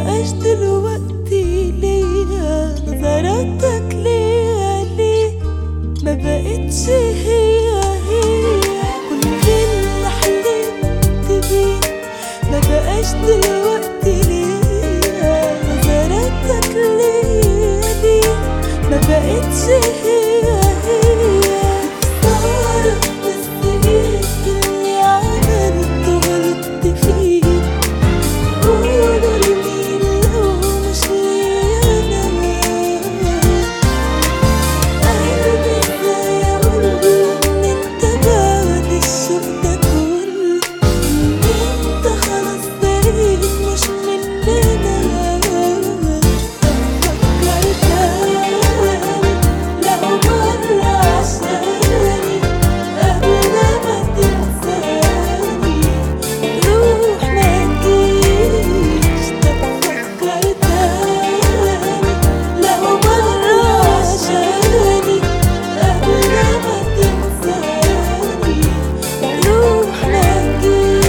بقاش دلوقتي ليا نظراتك ليا ليه ما بقتش هي هي كل اللي حلمت بيه ما بقاش دلوقتي ليا نظراتك ليا ليه ما بقتش هي هي خسارة بس ايه اللي عملته غلطت فيه قولوا لمين لو مش ليا انا قلبي ازاي اقوله ان انت بعد الشوق ده كله ان انت خلاص بقيت مش مننا فكر تاني لو مرة عشاني قبل ما تنساني روح ما تجيش تفكر تاني لو مرة عشاني قبل ما تنساني روح ما تجيش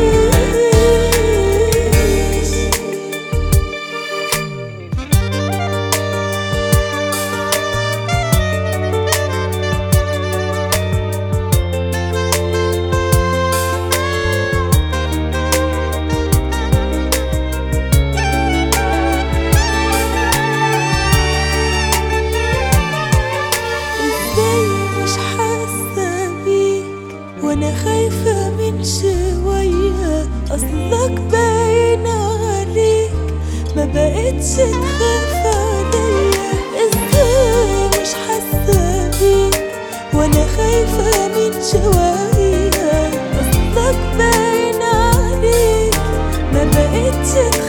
ازاي مش حاسة بيك وانا خايفة من شوية اصلك باين عليك ما بقتش تخاف عليا ازاي مش حاسة بيك وانا خايفة من شوية اصلك باين عليك ما بقتش تخاف